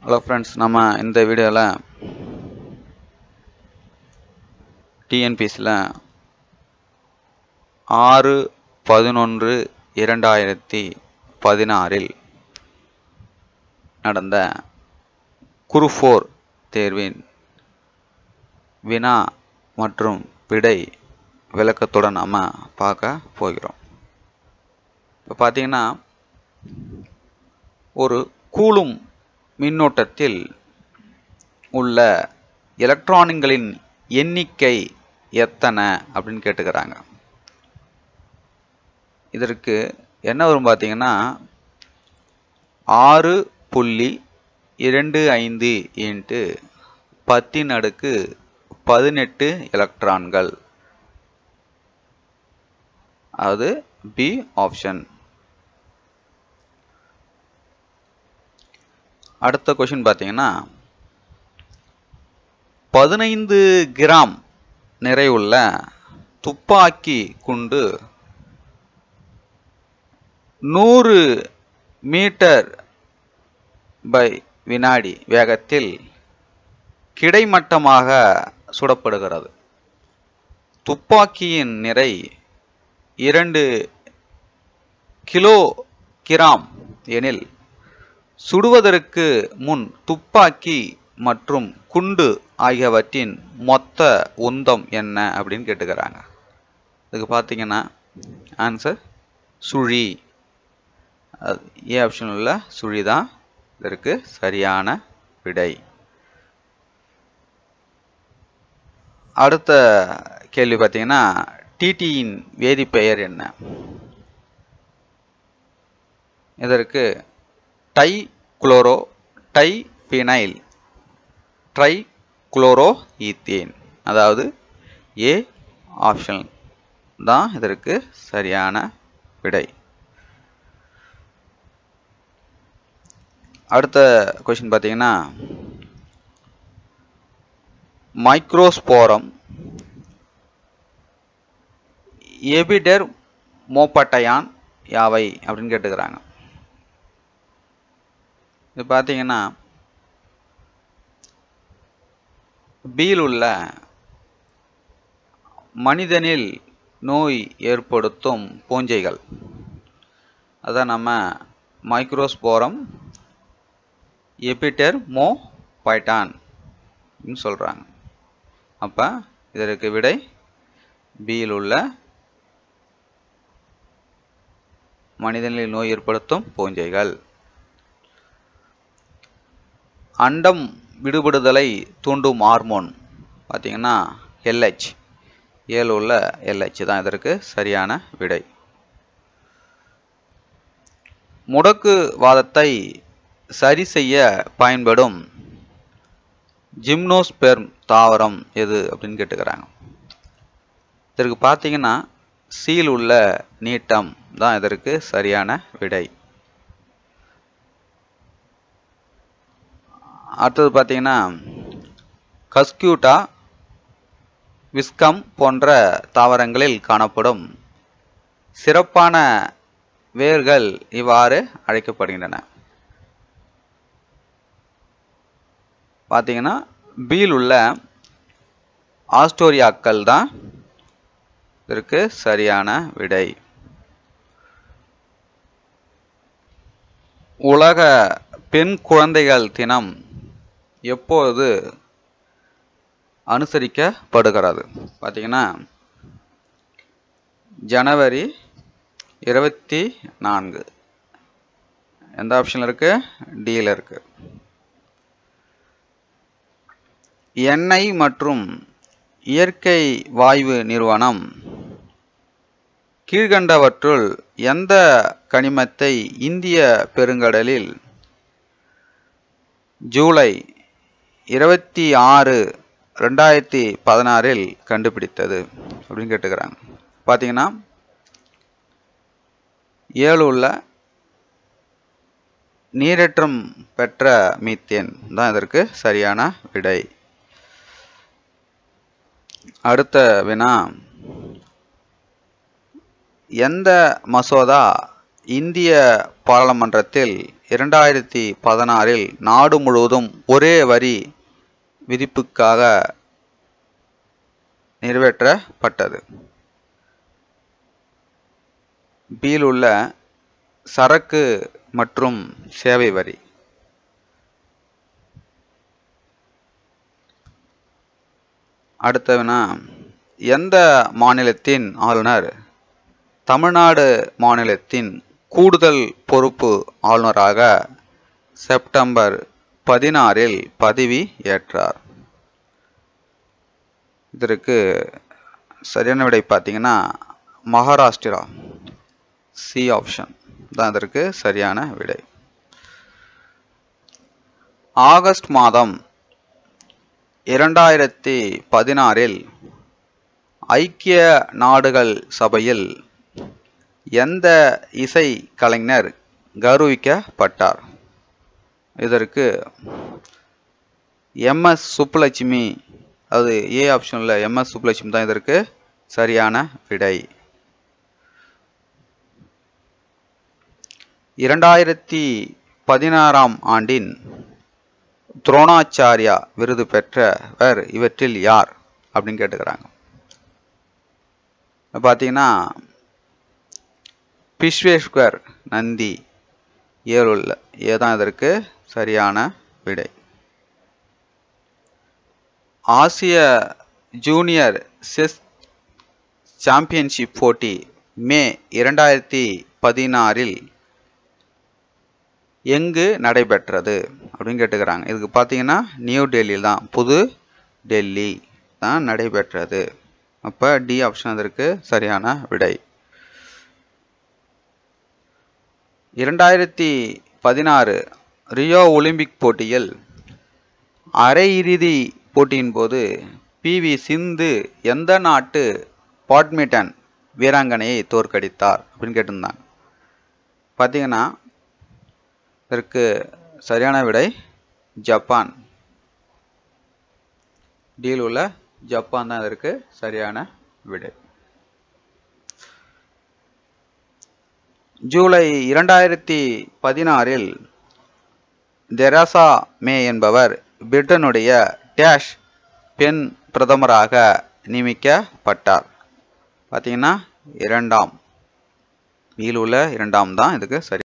hello friends நம்ம இந்த வீடியோவில் டிஎன்பிஎஸ்சியில் ஆறு பதினொன்று இரண்டாயிரத்தி பதினாறில் நடந்த குருஃபோர் தேர்வின் வினா மற்றும் விடை விளக்கத்துடன் நாம் பார்க்க போகிறோம் இப்போ பார்த்தீங்கன்னா ஒரு கூலும் மின்னோட்டத்தில் உள்ள எலக்ட்ரான்களின் எண்ணிக்கை எத்தனை அப்படின்னு கேட்டுக்கிறாங்க இதற்கு என்ன வரும் பார்த்தீங்கன்னா ஆறு புள்ளி இரண்டு ஐந்து இன்ட்டு பத்தின் அடுக்கு பதினெட்டு எலக்ட்ரான்கள் அது பி ஆப்ஷன் அடுத்த கொஷின் பார்த்தீங்கன்னா பதினைந்து கிராம் நிறையுள்ள துப்பாக்கி குண்டு நூறு மீட்டர் பை வினாடி வேகத்தில் கிடைமட்டமாக சுடப்படுகிறது துப்பாக்கியின் நிறை இரண்டு கிலோ கிராம் எனில் சுடுவதற்கு முன் துப்பாக்கி மற்றும் குண்டு ஆகியவற்றின் மொத்த உந்தம் என்ன அப்படின்னு கேட்டுக்கிறாங்க இதுக்கு பார்த்தீங்கன்னா ஆன்சர் சுழி அது ஏ ஆப்ஷன் உள்ள சுழி தான் இதற்கு சரியான விடை அடுத்த கேள்வி பார்த்தீங்கன்னா டிடியின் வேதிப்பெயர் என்ன இதற்கு dichlorodiphenyltrichloroethane அதாவது ஏ ஆப்ஷன் தான் இதற்கு சரியான விடை அடுத்த கொஷின் பார்த்தீங்கன்னா மைக்ரோஸ்போரம் எபிடர் மோப்பட்டையான் யாவை அப்படின்னு கேட்டுக்கிறாங்க இது பார்த்தீங்கன்னா பியில் உள்ள மனிதனில் நோய் ஏற்படுத்தும் பூஞ்சைகள் அதான் நம்ம மைக்ரோஸ்போரம் எபிட்டர் மோ பைட்டான் சொல்கிறாங்க அப்போ இதற்கு விடை பியில் உள்ள மனிதனில் நோய் ஏற்படுத்தும் பூஞ்சைகள் அண்டம் விடுபடுதலை தூண்டும் ஹார்மோன் பார்த்தீங்கன்னா எல்ஹெச் ஏழு உள்ள எல்ஹெச் தான் இதற்கு சரியான விடை முடக்கு வாதத்தை சரி செய்ய பயன்படும் ஜிம்னோஸ்பெர்ம் தாவரம் எது அப்படின்னு கேட்டுக்கிறாங்க இதற்கு பார்த்தீங்கன்னா சீல் உள்ள நீட்டம் தான் இதற்கு சரியான விடை அடுத்தது பார்த்தீங்கன்னா கஸ்கியூட்டா விஸ்கம் போன்ற தாவரங்களில் காணப்படும் சிறப்பான வேர்கள் இவ்வாறு அழைக்கப்படுகின்றன பார்த்தீங்கன்னா பீல் உள்ள ஆஸ்டோரியாக்கள் தான் இதற்கு சரியான விடை உலக பெண் குழந்தைகள் தினம் எப்போது அனுசரிக்கப்படுகிறது பார்த்தீங்கன்னா ஜனவரி இருபத்தி நான்கு எந்த ஆப்ஷனில் இருக்கு டியில் இருக்கு எண்ணெய் மற்றும் இயற்கை வாயு நிறுவனம் கீழ்கண்டவற்றுள் எந்த கனிமத்தை இந்திய பெருங்கடலில் ஜூலை இருபத்தி ஆறு ரெண்டாயிரத்தி பதினாறில் கண்டுபிடித்தது அப்படின்னு கேட்டுக்கிறாங்க பார்த்தீங்கன்னா ஏழு உள்ள நீரேற்றம் பெற்ற மீத்தேன் தான் இதற்கு சரியான விடை அடுத்த வினா எந்த மசோதா இந்திய பாராளுமன்றத்தில் இரண்டாயிரத்தி பதினாறில் நாடு முழுவதும் ஒரே வரி விதிப்புக்காக நிறைவேற்றப்பட்டது பியில் உள்ள சரக்கு மற்றும் சேவை வரி அடுத்ததுனா எந்த மாநிலத்தின் ஆளுநர் தமிழ்நாடு மாநிலத்தின் கூடுதல் பொறுப்பு ஆளுநராக செப்டம்பர் பதினாறில் பதவி ஏற்றார் இதற்கு சரியான விடை பார்த்தீங்கன்னா மகாராஷ்டிரா சி ஆப்ஷன் தான் இதற்கு சரியான விடை ஆகஸ்ட் மாதம் இரண்டாயிரத்தி பதினாறில் ஐக்கிய நாடுகள் சபையில் எந்த இசை கலைஞர் கௌரவிக்கப்பட்டார் இதற்கு எம்எஸ் சுப்புலட்சுமி அது ஏ ஆப்ஷனில் எம்எஸ் சுப்புலட்சுமி தான் இதற்கு சரியான விடை இரண்டாயிரத்தி பதினாறாம் ஆண்டின் துரோணாச்சாரியா விருது பெற்றவர் இவற்றில் யார் அப்படின்னு கேட்டுக்கிறாங்க பார்த்தீங்கன்னா பிஸ்வேஸ்வர் நந்தி ஏருள்ள ஏதான் இதற்கு சரியான விடை ஆசிய ஜூனியர் செஸ் சாம்பியன்ஷிப் போட்டி மே இரண்டாயிரத்தி பதினாறில் எங்கு நடைபெற்றது அப்படின்னு கேட்டுக்கிறாங்க இதுக்கு பார்த்தீங்கன்னா நியூ டெல்லியில் தான் புது டெல்லி தான் நடைபெற்றது அப்போ டி ஆப்ஷன் அதற்கு சரியான விடை இரண்டாயிரத்தி பதினாறு ரியோ ஒலிம்பிக் போட்டியில் அரையிறுதி போட்டியின் போது பி வி சிந்து எந்த நாட்டு பேட்மிண்டன் வீராங்கனையை தோற்கடித்தார் அப்படின்னு கேட்டிருந்தாங்க பார்த்தீங்கன்னா இதற்கு சரியான விடை ஜப்பான் டீல் உள்ள ஜப்பான் தான் இதற்கு சரியான விடை ஜூலை இரண்டாயிரத்தி பதினாறில் தெரசா மே என்பவர் பிரிட்டனுடைய டேஷ் பெண் பிரதமராக நியமிக்கப்பட்டார் பார்த்தீங்கன்னா இரண்டாம் உள்ள இரண்டாம் தான் இதுக்கு சரி